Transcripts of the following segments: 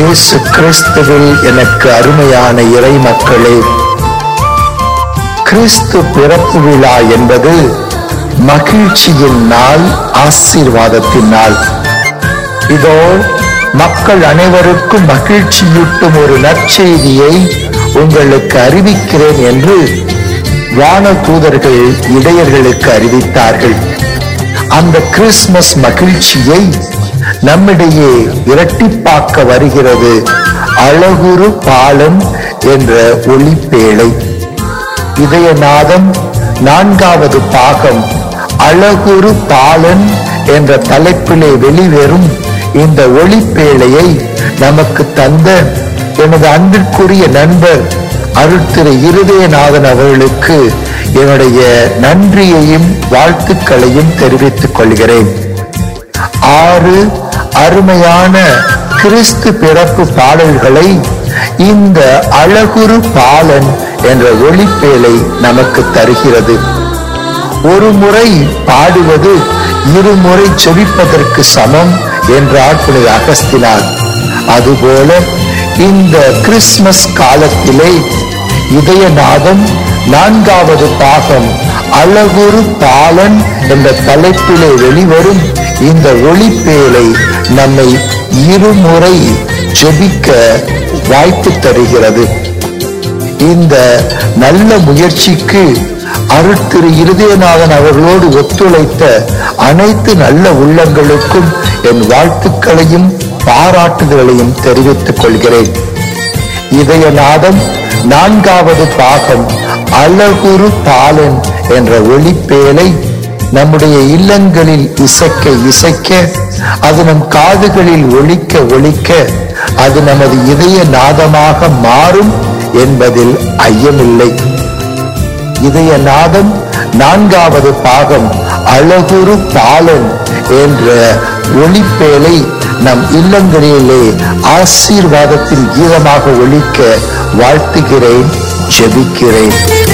இயேசு கிறிஸ்துவில் எனக்கு அருமையான இறை மக்களே கிறிஸ்து பிறப்பு விழா என்பது மகிழ்ச்சியின் நாள் ஆசீர்வாதத்தின் நாள் இதோ மக்கள் அனைவருக்கும் மகிழ்ச்சியூட்டும் ஒரு நற்செய்தியை உங்களுக்கு அறிவிக்கிறேன் என்று வான தூதர்கள் இடையர்களுக்கு அறிவித்தார்கள் அந்த கிறிஸ்துமஸ் மகிழ்ச்சியை நம்மிடையே இரட்டிப்பாக்க வருகிறது அழகுரு பாலன் என்ற ஒளிப்பேழை இதயநாதம் நான்காவது பாகம் அழகுரு பாலன் என்ற தலைப்பிலே வெளிவரும் இந்த ஒளிப்பேழையை நமக்கு தந்த எனது அன்பிற்குரிய நண்பர் அருட்திரு இருதயநாதன் அவர்களுக்கு என்னுடைய நன்றியையும் வாழ்த்துக்களையும் தெரிவித்துக் கொள்கிறேன் ஆறு அருமையான கிறிஸ்து பிறப்பு பாடல்களை இந்த அழகுரு பாலன் என்ற ஒளிப்பேழை நமக்கு தருகிறது ஒரு முறை பாடுவது இருமுறை செவிப்பதற்கு சமம் என்றார் புனித அகஸ்தினார் அதுபோல இந்த கிறிஸ்துமஸ் காலத்திலே இதயநாதம் நான்காவது பாகம் அழகுரு பாலன் என்ற தலைப்பிலே வெளிவரும் இந்த ஒளிப்பேழை நம்மை இருமுறை ஜெபிக்க வாய்ப்பு தருகிறது இந்த நல்ல முயற்சிக்கு அருட்திரு இருதயநாதன் அவர்களோடு ஒத்துழைத்த அனைத்து நல்ல உள்ளங்களுக்கும் என் வாழ்த்துக்களையும் பாராட்டுதலையும் தெரிவித்துக் கொள்கிறேன் இதயநாதம் நான்காவது பாகம் அழகுரு பாலன் என்ற ஒளிப்பேலை நம்முடைய இல்லங்களில் இசைக்க இசைக்க அது நம் காதுகளில் ஒலிக்க ஒலிக்க அது நமது இதய நாதமாக மாறும் என்பதில் ஐயமில்லை இதய நாதம் நான்காவது பாகம் அழகுரு பாலன் என்ற ஒளிப்பேலை நம் இல்லங்களிலே ஆசீர்வாதத்தின் கீதமாக ஒலிக்க வாழ்த்துகிறேன் ஜெபிக்கிறேன்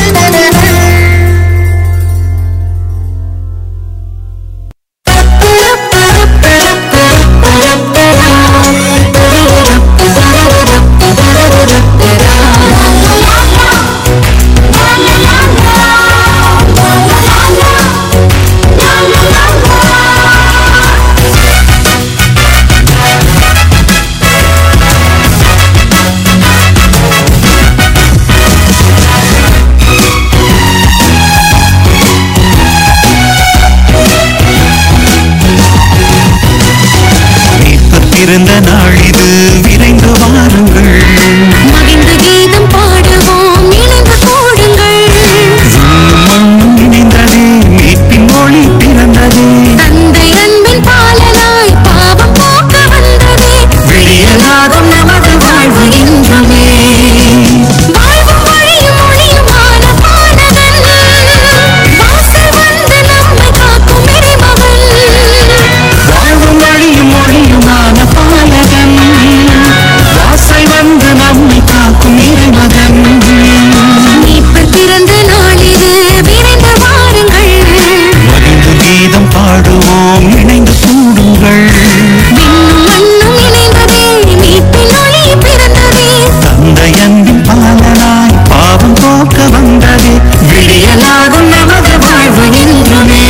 பிறந்த நாள் இது விரைந்து வாருங்கள் மகிழ்ந்து கீதம் பாடுவோம் இணைந்து கூடுங்கள் விண்ணும் மண்ணும் இணைந்ததே மீட்பின் மொழி பிறந்ததே தந்தை அன்பின் பாலனாய் பாவம் போக்க வந்ததே விடியலாகும் நமது வாழ்வு என்றுமே வாழ்வும் வழியும் ஒளியுமான பாலகன் வாசல் வந்து நம்மை காக்கும் இறைமகன் வாழ்வும் வழியும் மொழியுமான பாலகன் வாசல் வந்து நம்மை காக்கும் இறைமகன் மீட்பர் பிறந்த நாளிது விரைந்து வாருங்கள் மகிழ்ந்து கீதம் பாடுவோம் இணைந்து கூடுங்கள் விண்ணும் மண்ணும் இணைந்ததே மீட்பின் ஒளி பிறந்ததே தந்தை அன்பின் பாலனாய் பாவம் போக்க வந்ததே விடியலாகும் நமது வாழ்வு என்றுமே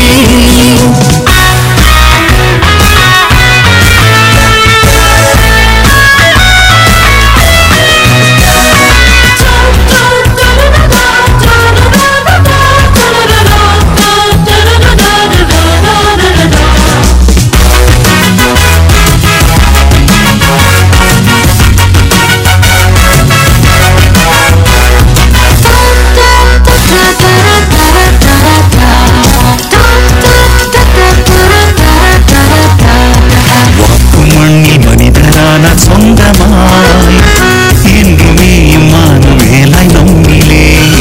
வாக்கும் மண்ணில் மனிதரான சொந்தமாய் என்றுமே இம்மானும் வேலாய் நம்மிலே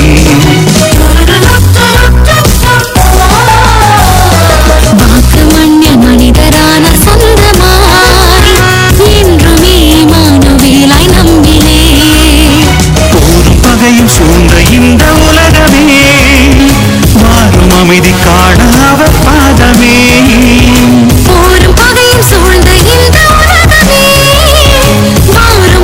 வாக்கு மண்ணில் மனிதரான சொந்தமாய் என்றுமே மானுவேலாய் நம்பினே போரும் பகையும் சூழ்ந்த இந்த உலகமே வாரும் அமைதி காண அவர் பாதமே போரும் பகையும் சூழ்ந்த இந்த உலகமே வாரும்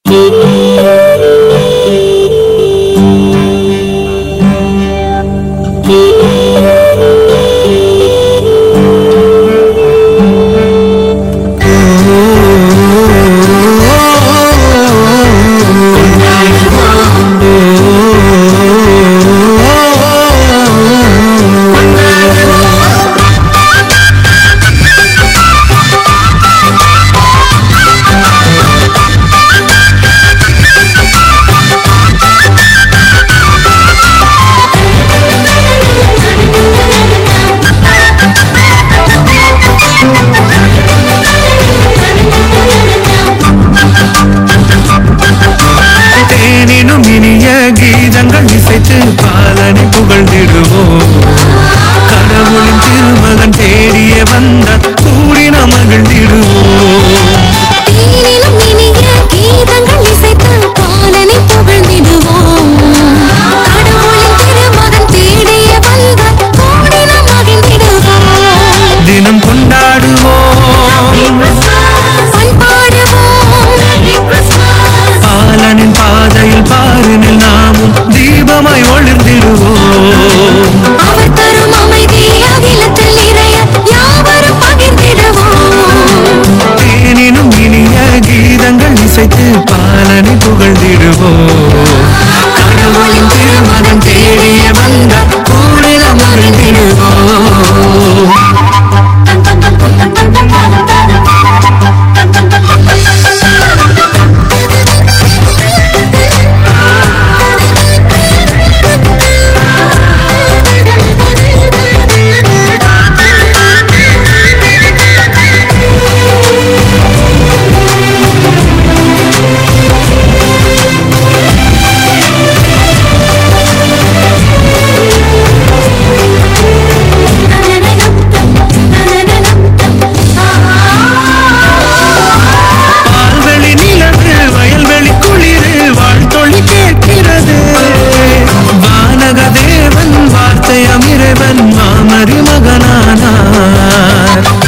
தேனினும் இனிய கீதங்கள் இசைத்து பாலனை புகழ்ந்திடுவோம் கடவுளின் திருமகன் தேடிய வந்த கூடின மகிழ்ந்திடுவோம் தேனிலும் இனிய கீதங்கள் இசைத்து பாலனை புகழ்ந்திடுவோம். கடவுளின் திருமகன் தேடிய வந்த கோடின மகிழ்ந்திடுவோம். தினம் கொண்டாடுவோம் பண்பாடுவோம். பாலனின் பாதையில் பாரினில் நாமும் தீபமாய் ஒளிர்ந்திடுவோம் அவர் தரும் அமைதி அகிலத்தில் நிறைய யாவரும் பகிர்ந்திடுவோம். தேனினும் இனிய கீதங்கள் இசைத்து பாலனை புகழ்ந்திடுவோம் கடவுளின் திருமகன் தேடிய வந்த கூடின மகிழ்ந்திடுவோம் பால்வெளி நிலவு வயல்வெளி குளிரு வாழ்த்தொழி கேட்கிறது வானக தேவன் வார்த்தையம் இறைவன் மாமரி மகனானார்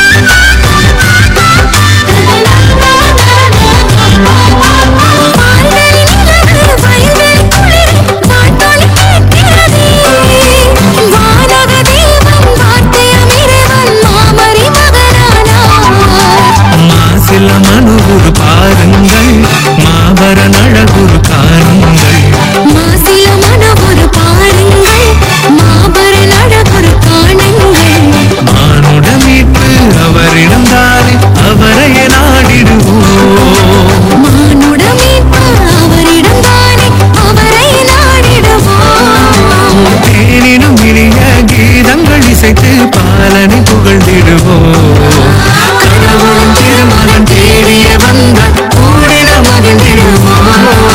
பால்வெளி நிலவு வயல்வெளி குளிர் வான்தொழி கேட்கிறது. வானக தேவன் வார்த்தையம் இறைவன் மாமரி மகனானார். மாசில மனுகுரு பாருங்கள் மாபரன் அழகுரு காணுங்கள் மாசில மனவொரு பாருங்கள் மாபரன் அழகொரு காணுங்கள் மானுட மீட்பு அவரிடம் தானே அவரையே நாடிடுவோம் மானுட மீட்பு அவரிடம் தானே அவரை நாடிடுவோம் தேனினும் இனிய கீதங்கள் இசைத்து பாலனை புகழ்ந்திடுவோம் கடவுளின் திருமகன் தேடிய வந்த கூடின மகிழ்ந்திடுவோம்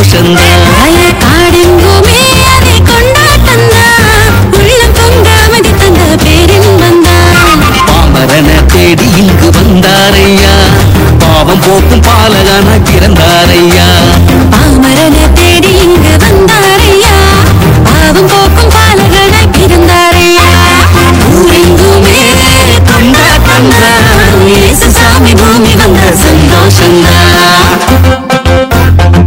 சந்தோஷந்தான் காடெங்குமே அதை கொண்டாட்டந்தான் உள்ளம் பொங்க அமைதி தந்த பேரின்பந்தான் பாமரன தேடி இங்கு வந்தாரையா பாவம் போக்கும் பாலகான பிறந்தாரையா பாமரன தேடி இங்கு வந்தாரையா பாவம் போக்கும் பாலகனாய் பிறந்தாரையா ஊரெங்குமே கொண்டாட்டந்தான் இயேசு சாமி பூமி வந்த சந்தோஷந்தான்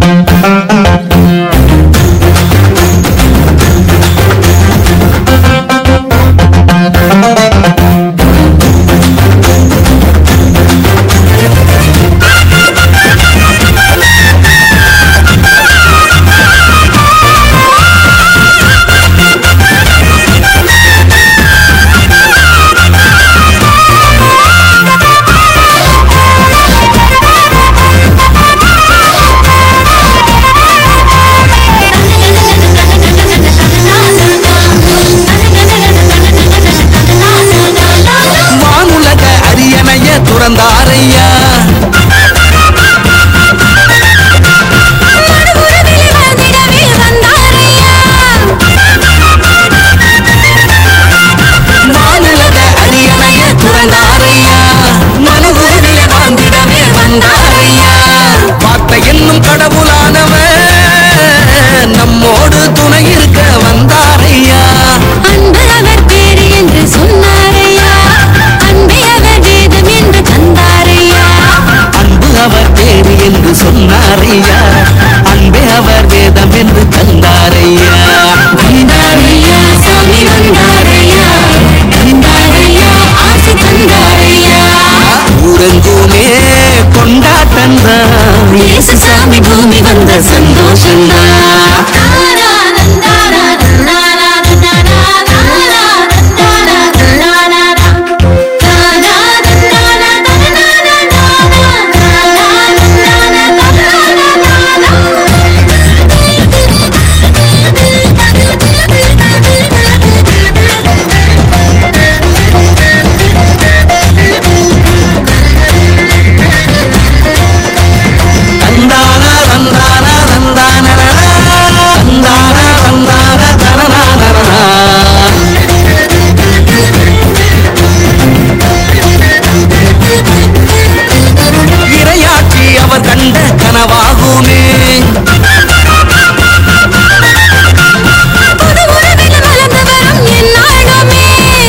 வானுலக அரியணைய துறந்தாரையா மறுபுறவிலே வாழ்ந்திடவே வந்தாரையா வானுலக அரியணைய துறந்தாரையா மனதுரிலே வாழ்ந்திடவே வந்தாரையா வார்த்தை என்னும் கடவுளானவன் நம்மோடு துணை இருக்க வந்தாரையா அன்பு அவர் பேரு என்று சொன்னாரையா அன்பை அவர் வேதம் என்று தந்தாரையா அன்பு அவர் பேரு என்று சொன்னாரையா அன்பே அவர் வேதம் என்று தந்தாரையா வந்தாரையா சாமி வந்தாரையா வந்தாரையா ஆசி தந்தாரையா ஊரெங்குமே கொண்டாட்டந்தான் இயேசு சாமி பூமி வந்த சந்தோஷம்தான் தந்தானா தந்தானா தந்தானா தந்தானா தந்தானா தனனானனா இரையாட்சி அவர் கண்ட கனவாகுமே புது உறவில் வளர்ந்து வரும் எந்நாளுமே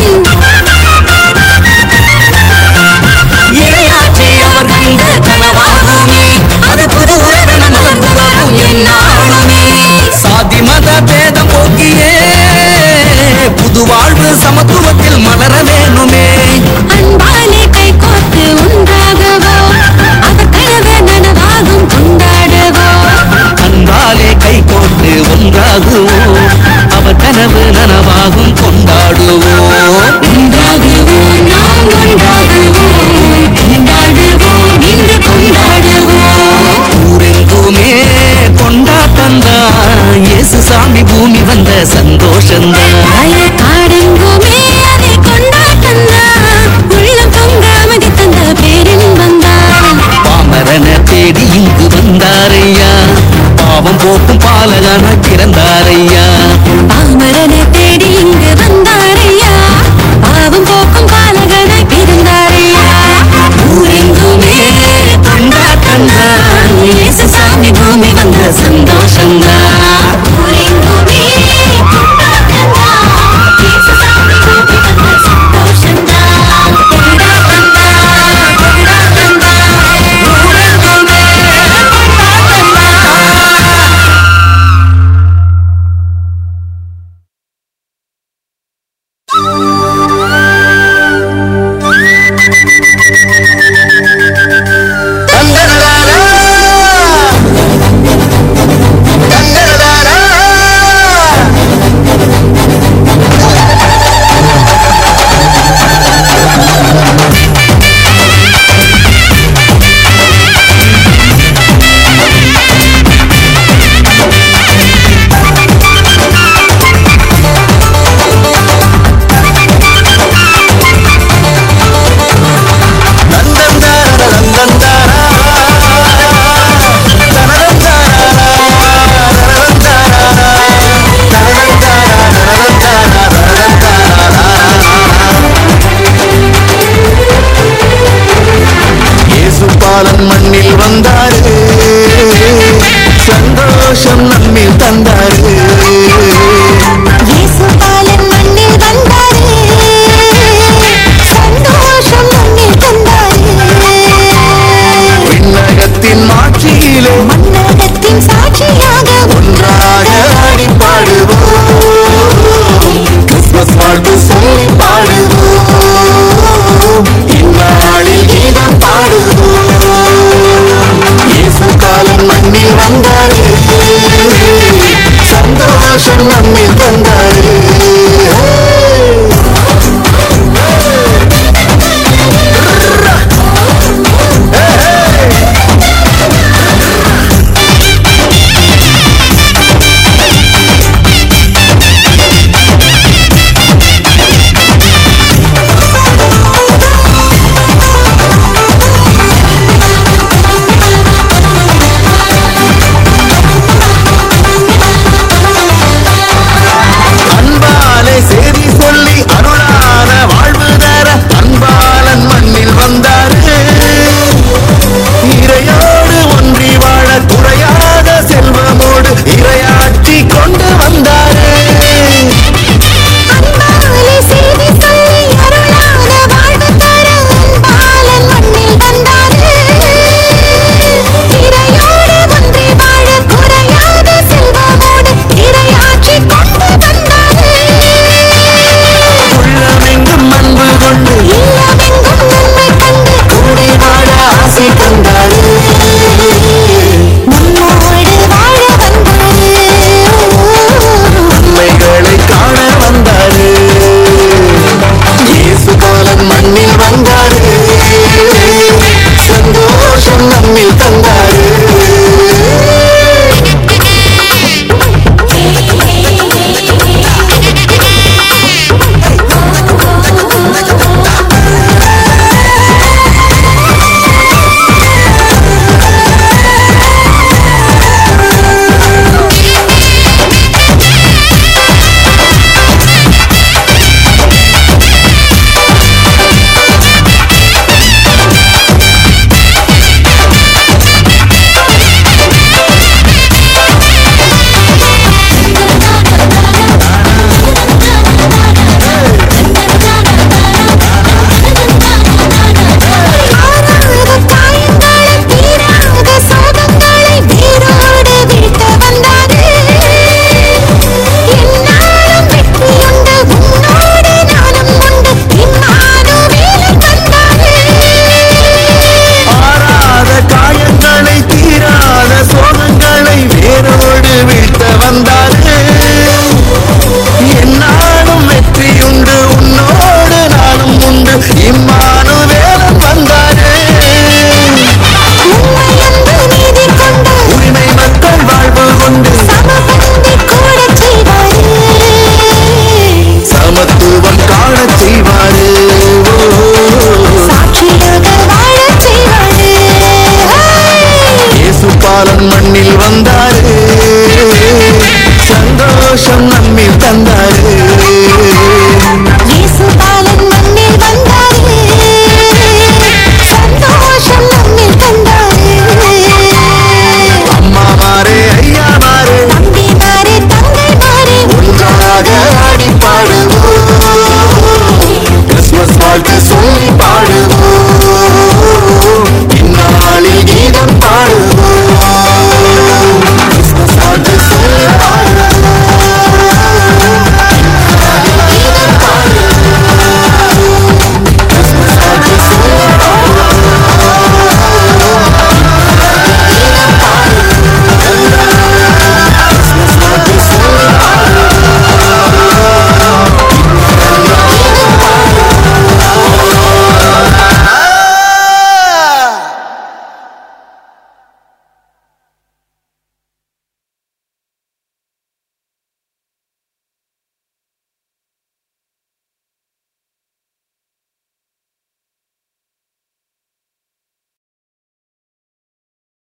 இரையாட்சி அவர் கண்ட கனவாகுமே அது புது உறவென மலர்ந்து வரும் எந்நாளுமே சாதி மத பேதம் போக்கியே புது வாழ்வு சமத்துவத்தில் மலர வேணுமே அன்பாலே கை கோர்த்து ஒன்றாகவோ அவர் கனவு நனவாகும் கொண்டாடவோ அன்பாலே கை கோர்த்து ஒன்றாகுவோம் அவர் கனவு நனவாகும் கொண்டாடுவோம் ஒன்றாகுவோம் நாம் ஒன்றாகுவோம் கொண்டாடுவோம் இன்று கொண்டாடுவோம் ஊரெங்குமே கொண்டாட்டந்தான் இயேசு சாமி பூமி வந்த சந்தோஷந்தான் காடெங்குமே அதை கொண்டாட்டந்தான் உள்ளம் பொங்க அமைதி தந்த பேரின்பந்தான் பாமரன தேடி இங்கு வந்தாரையா பாவம் போக்கும் பாலகான பிறந்தாரையா பாமரன தேடி இங்கு வந்தாரையா பாவம் போக்கும் பாலகனாய் பிறந்தாரையா ஊரெங்குமே கொண்டாட்டந்தான் இயேசு சாமி பூமி வந்த சந்தோஷந்தான் ஊரெங்குமே கொண்டாட்டந்தான் இயேசு சாமி பூமி வந்த சந்தோஷந்தான் கொண்டாட்டந்தான் கொண்டாட்டந்தான் ஊரெங்குமே கொண்டாட்டந்தான் நம்மில் தந்தாரு அன்பாலே செய்தி சொல்லி அருளான வாழ்வு தர அன்பாளன் மண்ணில் வந்தாரு இறையோடு ஒன்றி வாழ குறையாத செல்வமோடு இரையாட்சி கொண்டு வந்தாரு அன்பாலே செய்தி சொல்லி அருளான வாழ்வு தர அன்பாளன் மண்ணில் வந்தாரு இறையோடு ஒன்றி வாழ குறையாத செல்வமோடு இறையாட்சி கொண்டு வந்தாரு உள்ளமெங்கும் அன்பு கொண்டு இல்லமெங்கும் நன்மை கண்டு கூடி வாழ ஆசை தந்தாரு நம்மோடு வாழ வந்தாரு உண்மைகளை காண வந்தாரு இயேசு காலம் மண்ணில் வந்தாரு சந்தோஷம் நம்மில் தந்தாரு ஆறாத காயங்களை தீராத சோகங்களை வேரோடு வீழ்த்த வந்தாரு என்னாலும் வெற்றியுண்டு உன்னோடு நானும் உண்டு இம்மானுவேலன் வந்தாரு ஆறாத காயங்களை தீராத சோகங்களை வேரோடு வீழ்த்த வந்தாரு என்னாலும் வெற்றியுண்டு உன்னோடு நானும் உண்டு இம்மானு வேலன் வந்தாரு உண்மை அன்பு நீதி கொண்டு உரிமை மக்கள் வாழ்வு கொண்டு சமபந்தி கூடச் செய்வாரு சமத்துவம் காணச் செய்வாரு சாட்சியாக வாழச் செய்வாரு இயேசு பாலன் மண்ணில் வந்தாரு சந்தோஷம் நம்மில் தந்தாரு